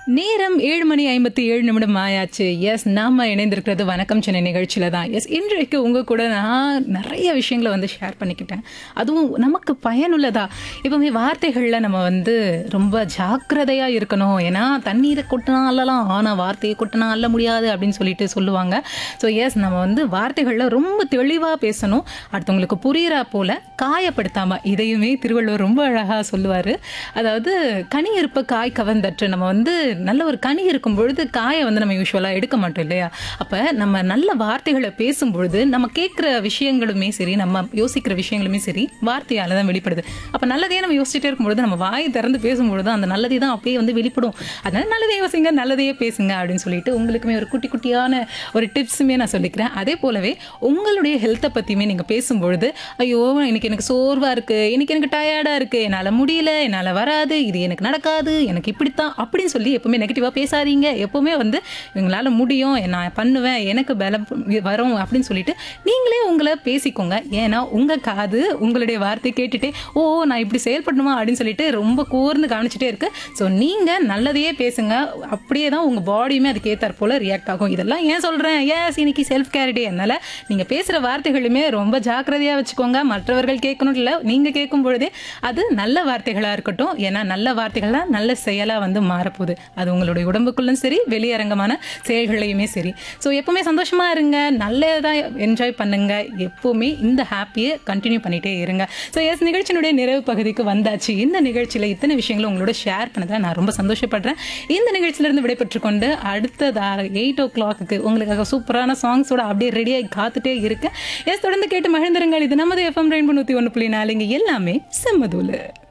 நேரம் ஏழு மணி ஐம்பத்தி ஏழு நிமிடம் ஆயாச்சு எஸ் நாம இணைந்திருக்கிறது வணக்கம் சென்னை நிகழ்ச்சியில தான் எஸ் இன்றைக்கு உங்க கூட நான் நிறைய விஷயங்களை வந்து ஷேர் பண்ணிக்கிட்டேன் அதுவும் நமக்கு பயனுள்ளதா இப்பவுமே வார்த்தைகள்ல நம்ம வந்து ரொம்ப ஜாக்கிரதையா இருக்கணும் ஏன்னா தண்ணீரை கொட்டினா அல்லலாம் ஆனா வார்த்தையை கொட்டினா அல்ல முடியாது அப்படின்னு சொல்லிட்டு சொல்லுவாங்க ஸோ எஸ் நம்ம வந்து வார்த்தைகள்ல ரொம்ப தெளிவா பேசணும் அடுத்தவங்களுக்கு புரியுறா போல காயப்படுத்தாம இதையுமே திருவள்ளுவர் ரொம்ப அழகா சொல்லுவாரு அதாவது கனி இருப்ப காய் கவர்ந்தற்று நம்ம வந்து நல்ல ஒரு கனி இருக்கும் பொழுது காயை வந்து நம்ம யூஸ்வலாக எடுக்க மாட்டோம் இல்லையா அப்போ நம்ம நல்ல வார்த்தைகளை பேசும் பொழுது நம்ம கேட்குற விஷயங்களுமே சரி நம்ம யோசிக்கிற விஷயங்களுமே சரி வார்த்தையால் தான் வெளிப்படுது அப்போ நல்லதே நம்ம யோசிச்சுட்டே இருக்கும்பொழுது நம்ம வாய் திறந்து பேசும்பொழுது அந்த நல்லதே தான் அப்படியே வந்து வெளிப்படும் அதனால நல்லதே யோசிங்க நல்லதையே பேசுங்க அப்படின்னு சொல்லிட்டு உங்களுக்குமே ஒரு குட்டி குட்டியான ஒரு டிப்ஸுமே நான் சொல்லிக்கிறேன் அதே போலவே உங்களுடைய ஹெல்த்தை பற்றியுமே நீங்கள் பேசும்பொழுது ஐயோ இன்னைக்கு எனக்கு சோர்வாக இருக்குது இன்னைக்கு எனக்கு டயர்டாக இருக்குது என்னால் முடியல என்னால் வராது இது எனக்கு நடக்காது எனக்கு இப்படித்தான் அப்படின்னு சொல்லி எப்பவுமே நெகட்டிவாக பேசாதீங்க எப்பவுமே வந்து இவங்களால முடியும் நான் பண்ணுவேன் எனக்கு பலம் வரும் அப்படின்னு சொல்லிட்டு நீங்களே உங்களை பேசிக்கோங்க ஏன்னா உங்கள் காது உங்களுடைய வார்த்தை கேட்டுட்டே ஓ நான் இப்படி செயல்படணுமா அப்படின்னு சொல்லிட்டு ரொம்ப கூர்ந்து கவனிச்சுட்டே இருக்கு ஸோ நீங்கள் நல்லதையே பேசுங்க அப்படியே தான் உங்கள் பாடியுமே அதுக்கு ஏற்றாற் போல ரியாக்ட் ஆகும் இதெல்லாம் ஏன் சொல்கிறேன் ஏஸ் இன்னைக்கு செல்ஃப் கேர் டே அதனால நீங்கள் பேசுகிற வார்த்தைகளுமே ரொம்ப ஜாக்கிரதையாக வச்சுக்கோங்க மற்றவர்கள் கேட்கணும் இல்லை நீங்கள் கேட்கும் பொழுதே அது நல்ல வார்த்தைகளாக இருக்கட்டும் ஏன்னா நல்ல வார்த்தைகள்லாம் நல்ல செயலாக வந்து மாறப்போகுது அது உங்களுடைய உடம்புக்குள்ளும் சரி வெளியரங்கமான செயல்களையுமே சரி ஸோ எப்பவுமே சந்தோஷமா இருங்க நல்லதாக என்ஜாய் பண்ணுங்க எப்பவுமே இந்த ஹாப்பியை கண்டினியூ பண்ணிட்டே இருங்க ஸோ எஸ் நிகழ்ச்சியினுடைய நிறைவு பகுதிக்கு வந்தாச்சு இந்த நிகழ்ச்சியில் இத்தனை விஷயங்களும் உங்களோட ஷேர் பண்ணதை நான் ரொம்ப சந்தோஷப்படுறேன் இந்த நிகழ்ச்சியிலிருந்து விடைபெற்று கொண்டு அடுத்ததாக எயிட் ஓ கிளாக்கு உங்களுக்காக சூப்பரான சாங்ஸோட அப்படியே ரெடியாகி காத்துட்டே இருக்கேன் எஸ் தொடர்ந்து கேட்டு மகிழ்ந்துருங்கள் இது நமது எஃப்எம் ரெயின்போ நூற்றி ஒன்று புள்ளி நாலு இங்கே எல்லாமே செம்மதூலு